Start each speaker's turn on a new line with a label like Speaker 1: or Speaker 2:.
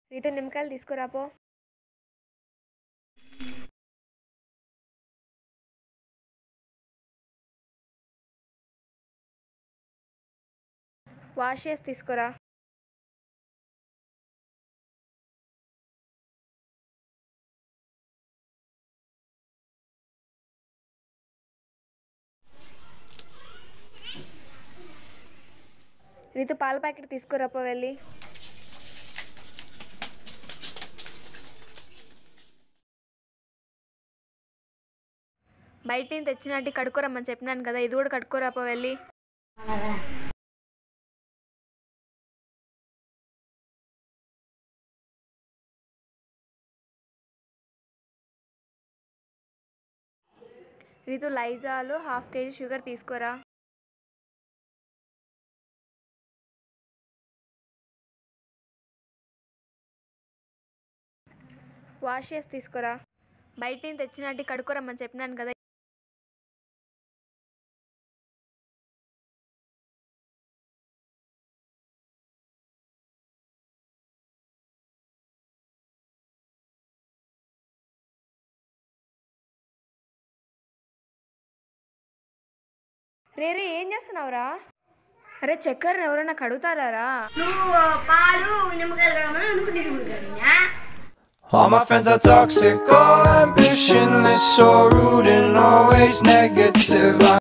Speaker 1: రీతు నిమ్మకాయలు తీసుకురాపో వాష్ చేసి తీసుకురా రీతు పాల ప్యాకెట్ తీసుకురాపో వెళ్ళి బయట నుంచి తెచ్చినట్టు కడుక్కోరమ్మని చెప్పినాను కదా ఇది కూడా కడుక్కోరాపో వెళ్ళి రీతు లైజాలు హాఫ్ కేజీ షుగర్ తీసుకోరా వాష్ చేసి తీసుకురా బయట నుంచి తెచ్చినట్టు కడుక్కోరమ్మని చెప్పినాను కదా రే రే ఏం చేస్తున్నావురా అరే చక్కెర ఎవరైనా కడుగుతారా
Speaker 2: నువ్వు పాలు నిమ్మకాయలు కడమని అనుకుంటే తిరుగుతాడు
Speaker 3: All my friends are toxic, all ambition is so rude and always negative. I